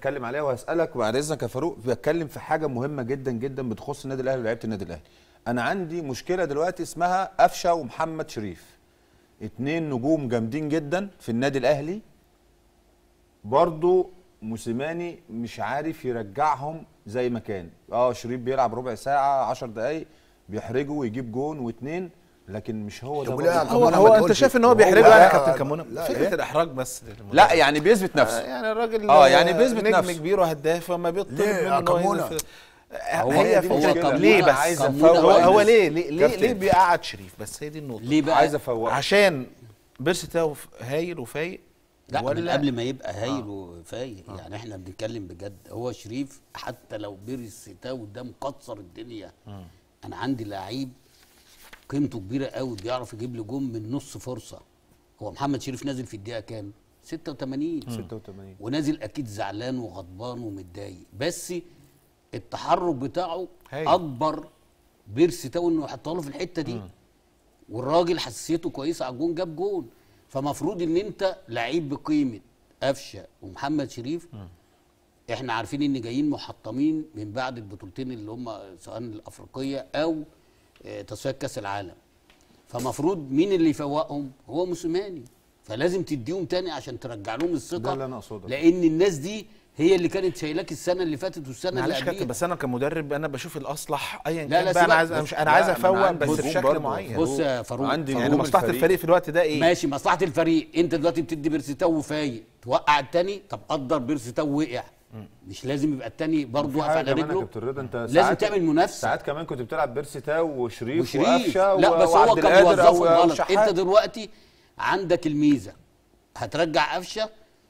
اتكلم عليها وهسالك وبعد اذنك يا فاروق بتكلم في حاجه مهمه جدا جدا بتخص النادي الاهلي ولاعيبه النادي الاهلي انا عندي مشكله دلوقتي اسمها قفشه ومحمد شريف اتنين نجوم جامدين جدا في النادي الاهلي برضو موسيماني مش عارف يرجعهم زي ما كان اه شريف بيلعب ربع ساعه 10 دقايق بيحرجه ويجيب جون واتنين لكن مش هو ده طب برضو. وليه يا هو كمونة هو ما انت تقولش؟ شايف ان هو هو بيحرجه لا، يعني يا كابتن لا، كمونه لا، فكره إيه؟ الاحراج بس للمدرب. لا يعني بيثبت نفسه يعني الراجل اه، يعني بيثبت نجم نفسه. كبير وهداف فما بيطلب ليه منه يا إن هو كمونة؟ ينزل في- هو هي دي فكره المشكلة. ليه كمونة بس عايز هو أفوق هو الناس. ليه ليه ليه, كابتن. ليه بيقعد شريف بس هي دي النقطه ليه بقى عايز افوق عشان بيرسي تاو هايل وفايق لا من ولا قبل ما يبقى هايل وفايق يعني احنا بنتكلم بجد هو شريف حتى لو بيرس تاو ده مكسر الدنيا انا عندي لعيب قيمته كبيره قوي بيعرف يجيب لي جون من نص فرصه هو محمد شريف نازل في الدقيقه كام 86 86 ونازل اكيد زعلان وغضبان ومتضايق بس التحرك بتاعه هايل. اكبر بيرس تاو انه يحطها له في الحته دي والراجل حسيته كويسه على الجون جاب جون فمفروض ان انت لعيب بقيمه قفشه ومحمد شريف احنا عارفين ان جايين محطمين من بعد البطولتين اللي هم سواء الافريقيه او آه، تصفيات كاس العالم فمفروض مين اللي يفوقهم هو موسيماني فلازم تديهم تاني عشان ترجع لهم الثقه ده اللي أنا أقصده. لان الناس دي هي اللي كانت شايلاك السنه اللي فاتت والسنه اللي معلش قبليها كابتن بس انا كمدرب انا بشوف الاصلح ايا لا، كان لا، بقى انا سيبك. عايز أنا مش انا لا، عايز ما أنا افوق عندي بس هجوم بشكل برضه. معين بص يا فاروق عندي فاروق يعني هجوم مصلحه الفريق. الفريق في الوقت ده ايه ماشي مصلحه الفريق انت دلوقتي بتدي بيرسيتاو فايق توقع التاني طب قدر بيرسيتاو وقع مش لازم يبقى التاني برضه في واقف حاجه على كمان يا رجله كابتن رضا انت لازم ساعات- تعمل منافسه ساعات كمان كنت بتلعب بيرسي تاو وشريف, وشريف وقفشه لا بس هو وعبد كان القادر بيوظفهم أو غلط شحات. انت دلوقتي عندك الميزه هترجع قفشه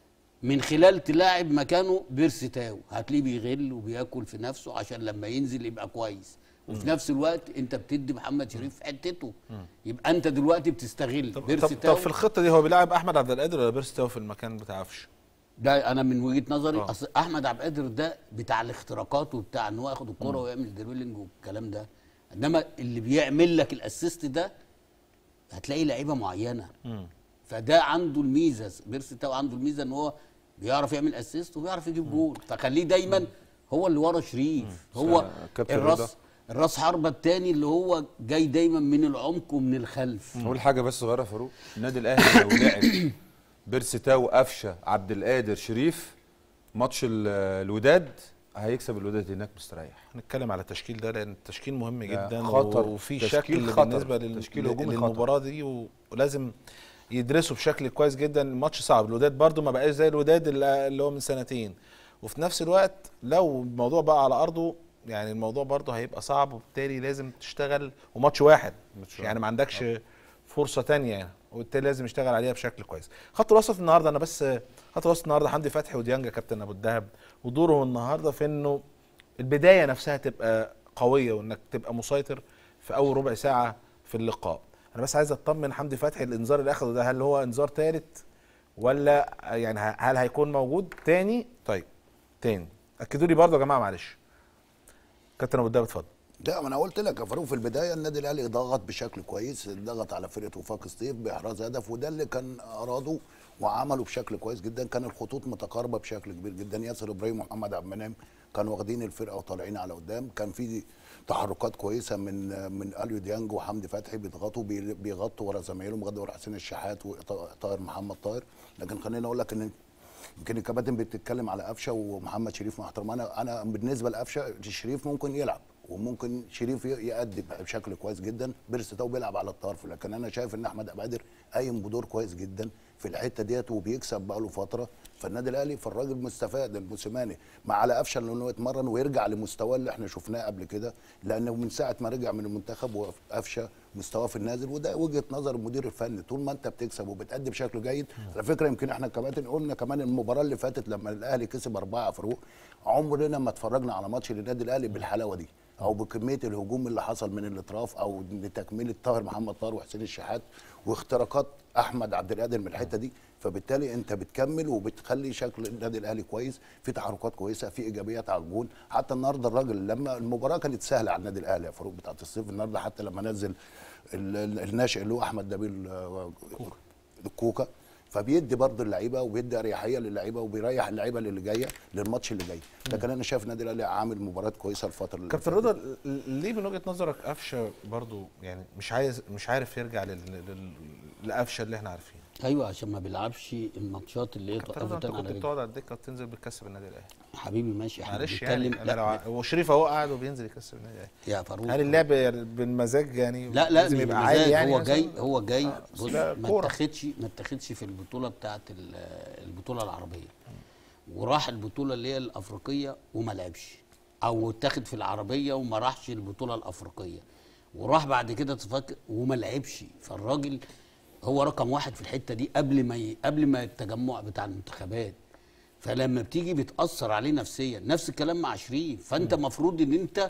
من خلال تلاعب مكانه بيرسيتاو هتلاقيه بيغل وبياكل في نفسه عشان لما ينزل يبقى كويس وفي نفس الوقت انت بتدي محمد شريف في حتته يبقى انت دلوقتي بتستغل طب, طب, بيرسيتاو طب في الخطه دي هو بيلعب احمد عبد القادر ولا بيرسي تاو في المكان بتاع قفشه ده انا من وجهه نظري آه. اصل احمد عبد القادر ده بتاع الاختراقات وبتاع ان هو ياخد الكرة ويعمل دريبلينج والكلام ده انما اللي بيعمل لك الاسيست ده هتلاقي لعيبه معينه فده عنده الميزه بيرسي تاو عنده الميزه ان هو بيعرف يعمل اسيست وبيعرف يجيب جول فخليه دايما هو اللي ورا شريف هو كابتن رضا. الراس الراس حربه التاني اللي هو جاي دايما من العمق ومن الخلف اقول حاجه بس صغيره يا فاروق النادي الاهلي لو لعب بيرسي تاو قفشه عبد القادر شريف ماتش ال- الوداد هيكسب الوداد هناك مستريح هنتكلم على التشكيل ده لان التشكيل مهم ده جدا خطر. وفي تشكيل شكل خطر. بالنسبه لل... تشكيل هجومي للمباراه دي و- ولازم يدرسوا بشكل كويس جدا الماتش صعب الوداد برضو ما بقاش زي الوداد اللي اللي هو من سنتين وفي نفس الوقت لو الموضوع بقى على ارضه يعني الموضوع برضه هيبقى صعب وبالتالي لازم تشتغل وماتش واحد ماتش يعني واحد. ما عندكش فرصه تانية وبالتالي لازم يشتغل عليها بشكل كويس خط الوسط النهارده انا بس خط الوسط النهارده حمدي فتحي وديانجا كابتن ابو الدهب ودورهم النهارده في انه البدايه نفسها تبقى قويه وانك تبقى مسيطر في اول ربع ساعه في اللقاء انا بس عايز اطمن حمدي فتحي الانذار اللي اخده ده هل هو انذار ثالث ولا يعني ه- هل هيكون موجود تاني طيب تاني اكدوا لي برضه يا جماعه معلش كابتن ابو الدهب اتفضل لا ما انا قلت لك يا فاروق في البدايه النادي الاهلي ضغط بشكل كويس ضغط على فرقه وفاق سطيف باحراز هدف وده اللي كان اراده وعمله بشكل كويس جدا كان الخطوط متقاربه بشكل كبير جدا ياسر ابراهيم ومحمد عبد المنعم كانوا واخدين الفرقه وطالعين على قدام كان في تحركات كويسه من من اليو ديانج وحمدي فتحي بيضغطوا بي- بيغطوا ورا زمايلهم غدا ورا حسين الشحات وطاهر محمد طاهر لكن خليني اقول لك ان يمكن الكباتن بتتكلم على قفشه ومحمد شريف مع احترام انا انا بالنسبه لقفشه شريف ممكن يلعب وممكن شريف ي- يأدي بشكل كويس جدا بيرس تاو بيلعب على الطرف لكن انا شايف ان احمد ابادر قايم بدور كويس جدا في الحته ديت وبيكسب بقى له فتره فالنادي الاهلي فالراجل مستفاد الموسيماني مع على قفشه انه يتمرن ويرجع لمستواه اللي احنا شفناه قبل كده لانه من ساعه ما رجع من المنتخب وقفشه مستواه في النازل وده وجهه نظر المدير الفني طول ما انت بتكسب وبتأدي بشكل جيد على فكره يمكن احنا كباتن قلنا كمان المباراه اللي فاتت لما الاهلي كسب اربعه فروق عمرنا ما اتفرجنا على ماتش للنادي الاهلي بالحلاوه دي او بكميه الهجوم اللي حصل من الاطراف او لتكمله طاهر محمد طاهر وحسين الشحات واختراقات احمد عبد القادر من الحته دي فبالتالي انت بتكمل وبتخلي شكل النادي الاهلي كويس في تحركات كويسه في ايجابيات على الجون حتى النهارده الراجل لما المباراه كانت سهله على النادي الاهلي يا فاروق بتاعت الصيف النهارده حتى لما نزل ال- ال- الناشئ اللي هو احمد نبيل آه، الكوكا فبيدي برضه اللعيبه وبيدي اريحيه للعيبه وبيريح اللعيبه اللي جايه للماتش اللي جاي لكن انا شايف النادي الاهلي عامل مباراه كويسه الفتره اللي كابتن فاتت. رضا ل- ليه من وجهه نظرك قفشه برضو يعني مش عايز مش عارف يرجع لل... لل... لقفشه اللي احنا عارفينه ايوه عشان ما بيلعبش الماتشات اللي هي كابتن رضا انت توقفت على كنت رجل بتقعد على الدكه وتنزل بتكسب النادي الاهلي حبيبي ماشي احنا معلش يعني بنتكلم أنا لو ع- لا وشريف اهو قاعد وبينزل يكسب النادي الاهلي يا فاروق هل اللعب بالمزاج يعني لا لا لازم مش يبقى بمزاج، عالي يعني هو مثلاً؟ جاي هو جاي آه، بص أصل ده ما كورة. اتاخدش ما اتاخدش في البطوله بتاعه ال- البطوله العربيه وراح البطوله اللي هي الافريقيه وما لعبش او اتاخد في العربيه وما راحش البطوله الافريقيه وراح بعد كده تفكر وما لعبش فالراجل هو رقم واحد في الحته دي قبل ما ي... قبل ما التجمع بتاع المنتخبات فلما بتيجي بتاثر عليه نفسيا نفس الكلام مع شريف فانت المفروض ان انت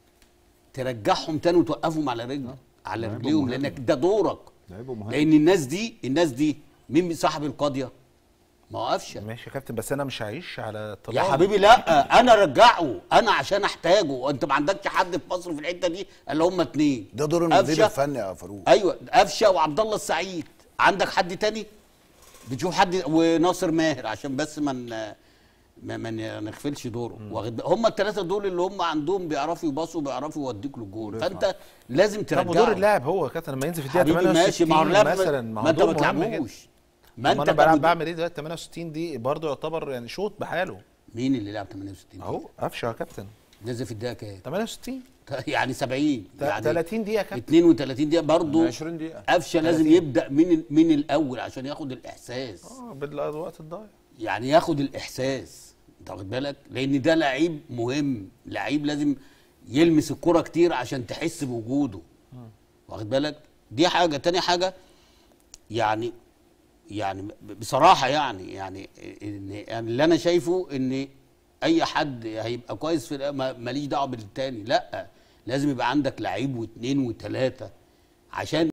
ترجعهم تاني وتوقفهم على رجل على لعيبة رجليهم مهم. لانك ده دورك لعيبه مهم لان الناس دي الناس دي مين صاحب القاضيه ما وقفش ماشي يا كابتن بس انا مش هعيش على يا الطلاق حبيبي لا انا رجعه انا عشان احتاجه انت ما عندكش حد في مصر في الحته دي الا هم اتنين ده دور المدير قفشة. الفني يا فاروق ايوه قفشه وعبد الله السعيد عندك حد تاني بتشوف حد وناصر ماهر عشان بس ما ن- ما, ما نغفلش دوره واخد بالك؟ هم الثلاثه دول اللي هم عندهم بيعرفوا يباصوا بيعرفوا يوديك للجول فانت لازم طب ودور ترجعه اللاعب هو يا كابتن لما ينزل في الدقيقه حبيبي ماشي 68 ما هو اللاعب مثلا ما انت دور ما مهم جدا. تلعبوش ما ما انت انت انا بلعب بعمل بعمل ايه دلوقتي 68 دي برضه يعتبر يعني شوط بحاله مين اللي لعب 68 اهو قفشه يا كابتن نزل في الدقيقه كام 68 يعني 70 ت- يعني 30 دقيقه يا كابتن 32 دقيقه برضه 20 دقيقه قفشه لازم 30. يبدا من ال- من الاول عشان ياخد الاحساس اه بالوقت الضايع يعني ياخد الاحساس انت واخد بالك لان ده لعيب مهم لعيب لازم يلمس الكرة كتير عشان تحس بوجوده واخد بالك دي حاجه تاني حاجه يعني يعني ب- بصراحه يعني يعني إن يعني اللي انا شايفه ان اي حد هيبقى كويس في ما- ماليش دعوه بالتاني لا لازم يبقى عندك لعيب واثنين وثلاثه عشان